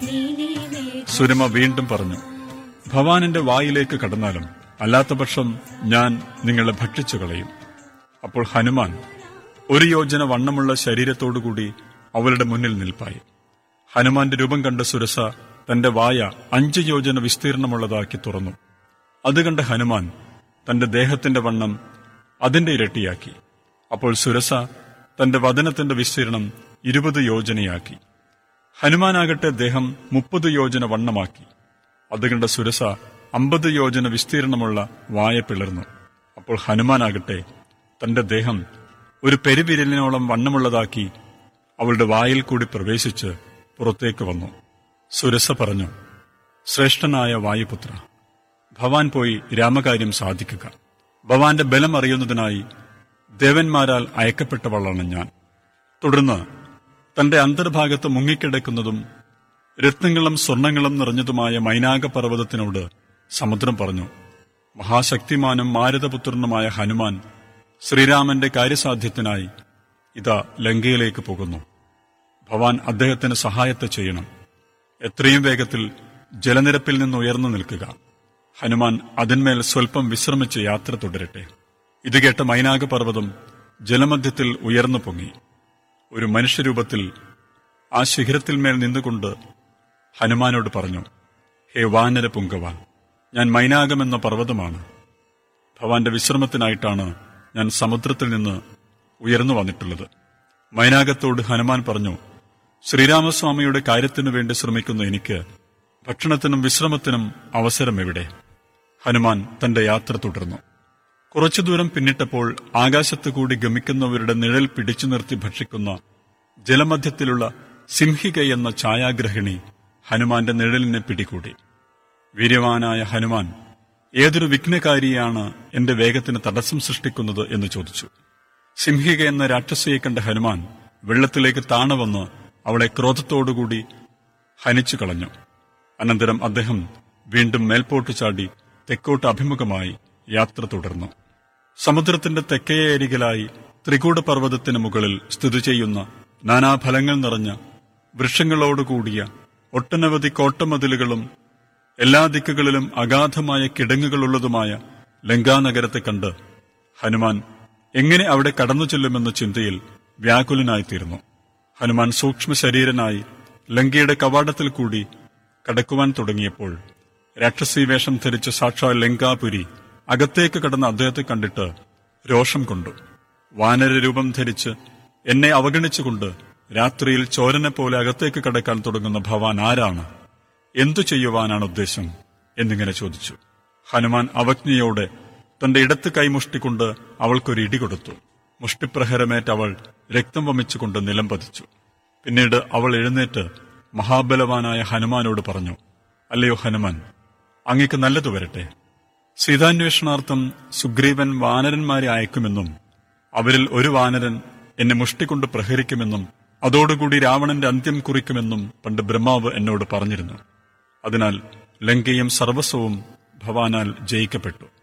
സുരമ വീണ്ടും പറഞ്ഞു ഭവാനിന്റെ വായിലേക്ക് കടന്നാലും അല്ലാത്തപക്ഷം ഞാൻ നിങ്ങളെ ഭക്ഷിച്ചു കളയും അപ്പോൾ ഹനുമാൻ ഒരു യോജന വണ്ണമുള്ള ശരീരത്തോടുകൂടി അവളുടെ മുന്നിൽ നിൽപ്പായി ഹനുമാന്റെ രൂപം കണ്ട സുരസ തന്റെ വായ അഞ്ച് യോജന വിസ്തീർണമുള്ളതാക്കി തുറന്നു അത് കണ്ട ഹനുമാൻ തന്റെ ദേഹത്തിന്റെ വണ്ണം അതിന്റെ ഇരട്ടിയാക്കി അപ്പോൾ സുരസ തന്റെ വദനത്തിന്റെ വിസ്തീർണം ഇരുപത് യോജനയാക്കി ഹനുമാനാകട്ടെ ദേഹം മുപ്പത് യോജന വണ്ണമാക്കി അത് കണ്ട സുരസ അമ്പത് യോജന വിസ്തീർണമുള്ള വായ പിളർന്നു അപ്പോൾ ഹനുമാനാകട്ടെ തന്റെ ദേഹം ഒരു പെരുവിരലിനോളം വണ്ണമുള്ളതാക്കി അവളുടെ വായിൽ കൂടി പ്രവേശിച്ച് പുറത്തേക്ക് വന്നു സുരസ പറഞ്ഞു ശ്രേഷ്ഠനായ വായുപുത്ര ഭവാൻ പോയി രാമകാര്യം സാധിക്കുക ഭവാന്റെ ബലം അറിയുന്നതിനായി ദേവന്മാരാൽ അയക്കപ്പെട്ടവളാണ് ഞാൻ തുടർന്ന് തന്റെ അന്തർഭാഗത്ത് മുങ്ങിക്കിടക്കുന്നതും രത്നങ്ങളും സ്വർണങ്ങളും നിറഞ്ഞതുമായ മൈനാക പർവ്വതത്തിനോട് സമുദ്രം പറഞ്ഞു മഹാശക്തിമാനും മാരുതപുത്രനുമായ ഹനുമാൻ ശ്രീരാമന്റെ കാര്യസാധ്യത്തിനായി ഇതാ ലങ്കയിലേക്ക് പോകുന്നു ഭവാൻ അദ്ദേഹത്തിന് സഹായത്തെ ചെയ്യണം എത്രയും വേഗത്തിൽ ജലനിരപ്പിൽ നിന്ന് ഉയർന്നു നിൽക്കുക ഹനുമാൻ അതിന്മേൽ സ്വൽപ്പം വിശ്രമിച്ച് യാത്ര തുടരട്ടെ ഇത് കേട്ട മൈനാക പർവ്വതം ജലമധ്യത്തിൽ ഉയർന്നു പൊങ്ങി ഒരു മനുഷ്യരൂപത്തിൽ ആ ശിഖരത്തിന്മേൽ നിന്നുകൊണ്ട് ഹനുമാനോട് പറഞ്ഞു ഹേ വാനര പുങ്കവാൻ ഞാൻ മൈനാകമെന്ന പർവ്വതമാണ് ഭവാന്റെ വിശ്രമത്തിനായിട്ടാണ് ഞാൻ സമുദ്രത്തിൽ നിന്ന് ഉയർന്നു വന്നിട്ടുള്ളത് മൈനാകത്തോട് ഹനുമാൻ പറഞ്ഞു ശ്രീരാമസ്വാമിയുടെ കാര്യത്തിനു വേണ്ടി ശ്രമിക്കുന്ന എനിക്ക് ഭക്ഷണത്തിനും വിശ്രമത്തിനും അവസരം എവിടെ ഹനുമാൻ തന്റെ യാത്ര തുടർന്നു കുറച്ചു ദൂരം പിന്നിട്ടപ്പോൾ ആകാശത്തു കൂടി ഗമിക്കുന്നവരുടെ നിഴൽ പിടിച്ചു നിർത്തി ഭക്ഷിക്കുന്ന ജലമധ്യത്തിലുള്ള സിംഹിക എന്ന ഛായാഗ്രഹിണി ഹനുമാന്റെ നിഴലിനെ പിടികൂടി വീര്യവാനായ ഹനുമാൻ ഏതൊരു വിഘ്നകാരിയാണ് എന്റെ വേഗത്തിന് തടസ്സം സൃഷ്ടിക്കുന്നത് എന്ന് ചോദിച്ചു സിംഹിക എന്ന രാക്ഷസിയെ കണ്ട ഹനുമാൻ വെള്ളത്തിലേക്ക് താണുവന്ന് അവളെ ക്രോധത്തോടുകൂടി ഹനിച്ചു കളഞ്ഞു അനന്തരം അദ്ദേഹം വീണ്ടും മേൽപോട്ട് ചാടി തെക്കോട്ട് അഭിമുഖമായി യാത്ര തുടർന്നു സമുദ്രത്തിന്റെ തെക്കേ അരികിലായി ത്രികൂട പർവ്വതത്തിന് മുകളിൽ സ്ഥിതി ചെയ്യുന്ന നാനാഫലങ്ങൾ നിറഞ്ഞ വൃക്ഷങ്ങളോടുകൂടിയ ഒട്ടനവധി കോട്ടമതിലുകളും എല്ലാ ദിക്കുകളിലും അഗാധമായ കിടങ്ങുകളുള്ളതുമായ ലങ്കാനഗരത്തെ കണ്ട് ഹനുമാൻ എങ്ങനെ അവിടെ കടന്നു ചെല്ലുമെന്ന ചിന്തയിൽ വ്യാകുലനായിത്തീർന്നു ഹനുമാൻ സൂക്ഷ്മ ശരീരനായി ലങ്കയുടെ കവാടത്തിൽ കൂടി കടക്കുവാൻ തുടങ്ങിയപ്പോൾ രാക്ഷസി വേഷം ധരിച്ച സാക്ഷാൽ ലങ്കാപുരി അകത്തേക്ക് കടന്ന അദ്ദേഹത്തെ കണ്ടിട്ട് രോഷം കൊണ്ടു വാനര രൂപം ധരിച്ച് എന്നെ അവഗണിച്ചുകൊണ്ട് രാത്രിയിൽ ചോരനെ പോലെ അകത്തേക്ക് കടക്കാൻ തുടങ്ങുന്ന ഭവാൻ ആരാണ് എന്തു ചെയ്യുവാനാണ് ഉദ്ദേശം എന്നിങ്ങനെ ചോദിച്ചു ഹനുമാൻ അവജ്ഞയോടെ തന്റെ ഇടത്ത് കൈമുഷ്ടിക്കൊണ്ട് അവൾക്കൊരു ഇടി കൊടുത്തു മുഷ്ടിപ്രഹരമേറ്റ് അവൾ രക്തം വമിച്ചുകൊണ്ട് നിലം പതിച്ചു പിന്നീട് അവൾ എഴുന്നേറ്റ് മഹാബലവാനായ ഹനുമാനോട് പറഞ്ഞു അല്ലയോ ഹനുമാൻ അങ്ങക്ക് നല്ലതു വരട്ടെ സീതാന്വേഷണാർത്ഥം സുഗ്രീവൻ വാനരന്മാരെ അയക്കുമെന്നും അവരിൽ ഒരു വാനരൻ എന്നെ മുഷ്ടിക്കൊണ്ട് പ്രഹരിക്കുമെന്നും അതോടുകൂടി രാവണന്റെ അന്ത്യം കുറിക്കുമെന്നും പണ്ട് ബ്രഹ്മാവ് എന്നോട് പറഞ്ഞിരുന്നു അതിനാൽ ലങ്കയും സർവസ്വവും ഭവാനാൽ ജയിക്കപ്പെട്ടു